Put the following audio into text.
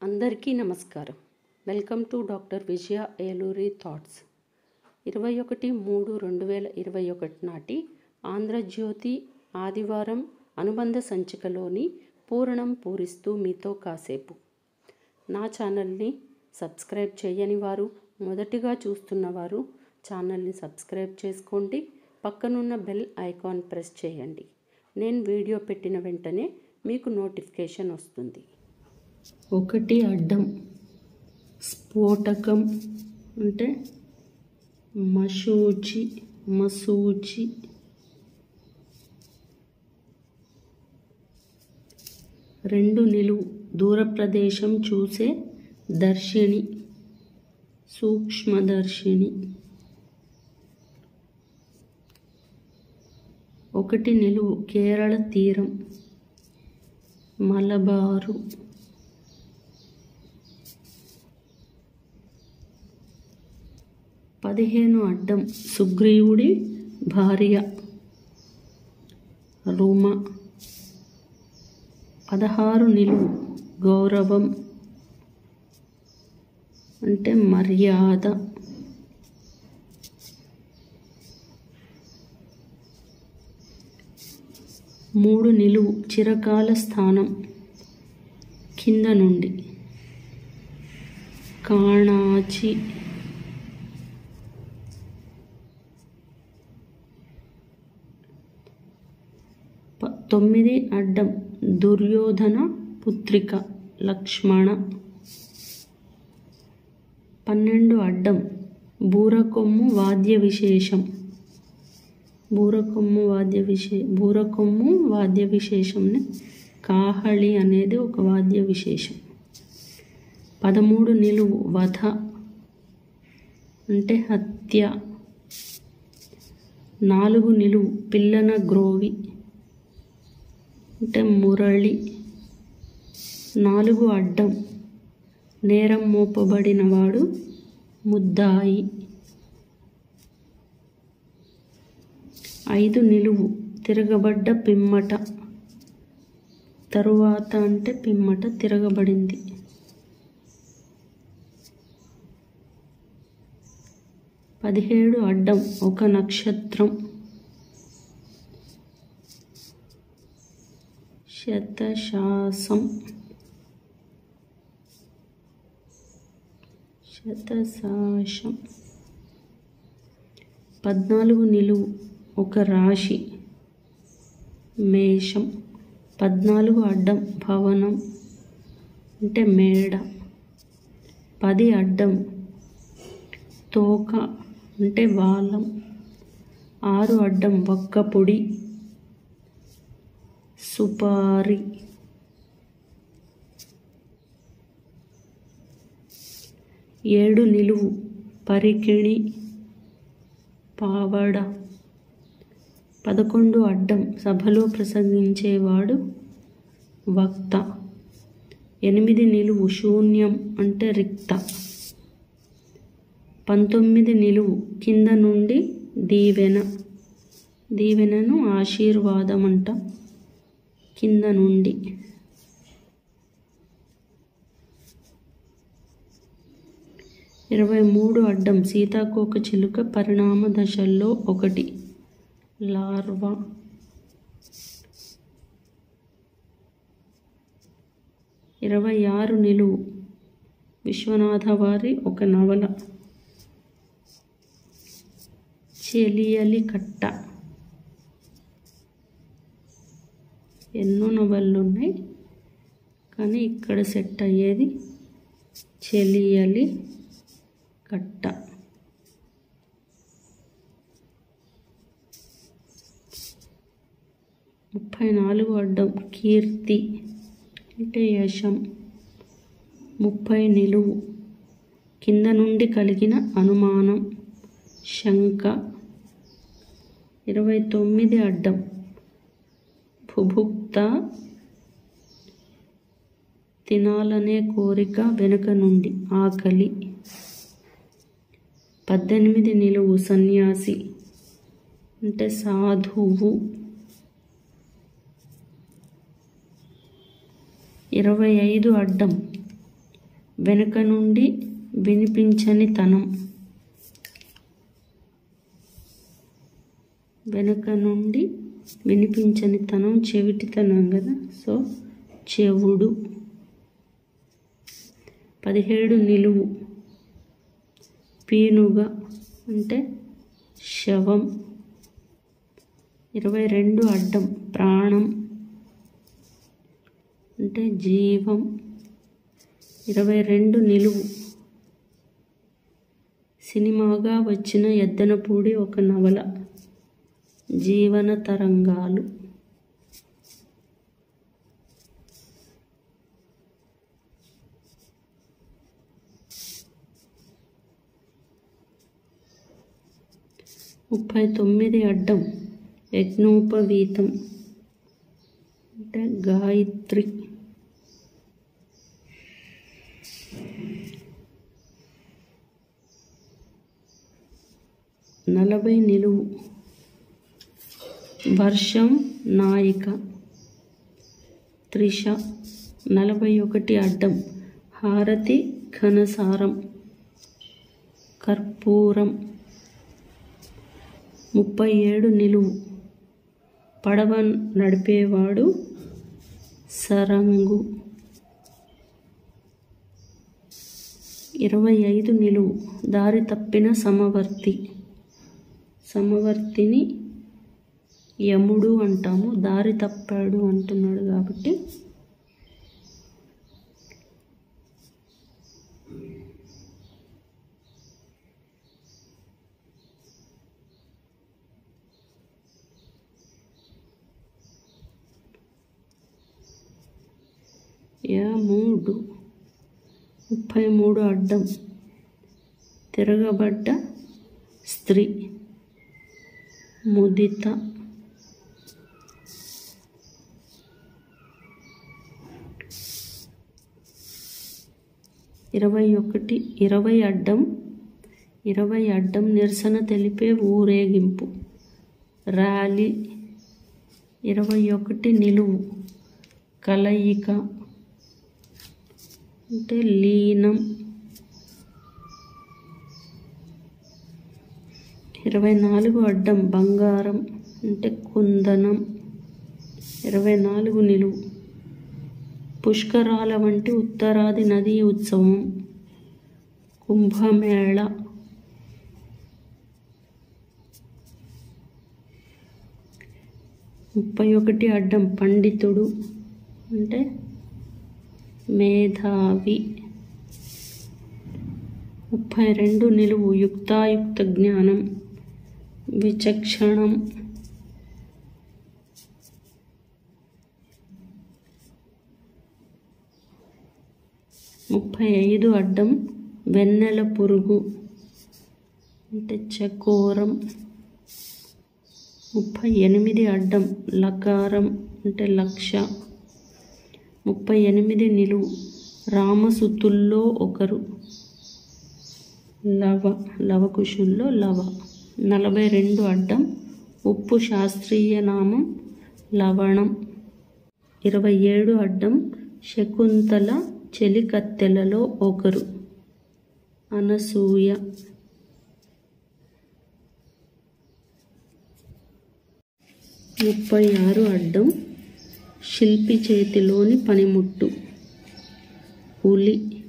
అందరికీ నమస్కారం welcome to doctor Vijaya Eluri thoughts ఇరవై ఒకటి మూడు రెండు వేల ఇరవై ఒకటి నాటి ఆంధ్రజ్యోతి ఆదివారం అనుబంధ సంచికలోని పూరణం పూరిస్తూ మీతో కాసేపు నా ఛానల్ని సబ్స్క్రైబ్ చేయని వారు మొదటిగా చూస్తున్నవారు ఛానల్ని సబ్స్క్రైబ్ చేసుకోండి పక్కనున్న బెల్ ఐకాన్ ప్రెస్ చేయండి నేను వీడియో పెట్టిన వెంటనే మీకు నోటిఫికేషన్ వస్తుంది ఒకటి అడ్డం స్ఫోటకం అంటే మశూచి మసూచి రెండు నిలువు దూర ప్రదేశం చూసే దర్శిని సూక్ష్మదర్శిని ఒకటి నిలువు కేరళ తీరం మలబారు పదిహేను అడ్డం సుగ్రీవుడి భార్య రుమ పదహారు నిలువు గౌరవం అంటే మర్యాద మూడు నిలువు చిరకాల స్థానం కింద నుండి కాణాచి ప- తొమ్మిది అడ్డం దుర్యోధన పుత్రిక లక్ష్మణ పన్నెండు అడ్డం బూరకొమ్ము వాద్య విశేషం బూరకొమ్ము వాద్య విశే బూరకొమ్ము వాద్య విశేషంని కాహళి అనేది ఒక వాద్య విశేషం పదమూడు నిలువు వధ అంటే హత్య నాలుగు నిలువు పిల్లన గ్రోవి అంటే మురళి నాలుగు అడ్డం నేరం మోపబడినవాడు ముద్దాయి ఐదు నిలువు తిరగబడ్డ పిమ్మట తరువాత అంటే పిమ్మట తిరగబడింది పదిహేడు అడ్డం ఒక నక్షత్రం శతశాసం శతశాసం పద్నాలుగు నిలువు ఒక రాశి మేషం పద్నాలుగు అడ్డం భవనం అంటే మేడ పది అడ్డం తోక అంటే వాలం ఆరు అడ్డం వక్కపొడి సుపారి ఏడు నిలువు పరికిణి పావడ పదకొండు అడ్డం సభలో ప్రసంగించేవాడు వక్త ఎనిమిది నిలువు శూన్యం అంటే రిక్త పంతొమ్మిది నిలువు కింద నుండి దీవెన దీవెనను ఆశీర్వాదం అంట కింద నుండి ఇరవై మూడు అడ్డం సీతాకోక చిలుక పరిణామ దశల్లో ఒకటి లార్వా ఇరవై ఆరు నిలువు విశ్వనాథ వారి ఒక నవల చెలియలి కట్ట ఎన్నో నవళ్ళు ఉన్నాయి కానీ ఇక్కడ సెట్ అయ్యేది చెలియలి కట్ట ముప్పై నాలుగు అడ్డం కీర్తి అంటే యశం ముప్పై నిలువు కింద నుండి కలిగిన అనుమానం శంక ఇరవై తొమ్మిది అడ్డం భుభుక్త తినాలనే కోరిక వెనుక నుండి ఆకలి పద్దెనిమిది నిలువు సన్యాసి అంటే సాధువు ఇరవై ఐదు అడ్డం వెనుక నుండి వినిపించని తనం వెనుక నుండి వినిపించని తనం చెవిటితనం కదా సో చెవుడు పదిహేడు నిలువు పీనుగా అంటే శవం ఇరవై రెండు అడ్డం ప్రాణం అంటే జీవం ఇరవై రెండు నిలువు సినిమాగా వచ్చిన ఎద్దనపూడి ఒక నవల జీవన తరంగాలు ముప్పై తొమ్మిది అడ్డం యజ్ఞోపవీతం అంటే గాయత్రి నలభై నిలువు వర్షం నాయిక త్రిష నలభై ఒకటి అడ్డం హారతి ఘనసారం కర్పూరం ముప్పై ఏడు నిలువు పడవ నడిపేవాడు సరంగు ఇరవై ఐదు నిలువు దారి తప్పిన సమవర్తి సమవర్తిని యముడు అంటాము దారి తప్పాడు అంటున్నాడు కాబట్టి యముడు ముప్పై మూడు అడ్డం తిరగబడ్డ స్త్రీ ముదిత ఇరవై ఒకటి ఇరవై అడ్డం ఇరవై అడ్డం నిరసన తెలిపే ఊరేగింపు ర్యాలీ ఇరవై ఒకటి నిలువు కలయిక అంటే లీనం ఇరవై నాలుగు అడ్డం బంగారం అంటే కుందనం ఇరవై నాలుగు నిలువు పుష్కరాల వంటి ఉత్తరాది నదీ ఉత్సవం కుంభమేళ ముప్పై ఒకటి అడ్డం పండితుడు అంటే మేధావి ముప్పై రెండు నిలువు యుక్తాయుక్త జ్ఞానం విచక్షణం ముప్పై ఐదు అడ్డం వెన్నెల పురుగు అంటే చకోరం ముప్పై ఎనిమిది అడ్డం లకారం అంటే లక్ష ముప్పై ఎనిమిది నిలువు రామసుతుల్లో ఒకరు లవ లవకుశుల్లో లవ నలభై రెండు అడ్డం ఉప్పు శాస్త్రీయ నామం లవణం ఇరవై ఏడు అడ్డం శకుంతల చెలికత్తెలలో ఒకరు అనసూయ ముప్పై ఆరు అడ్డం శిల్పి చేతిలోని పనిముట్టు పులి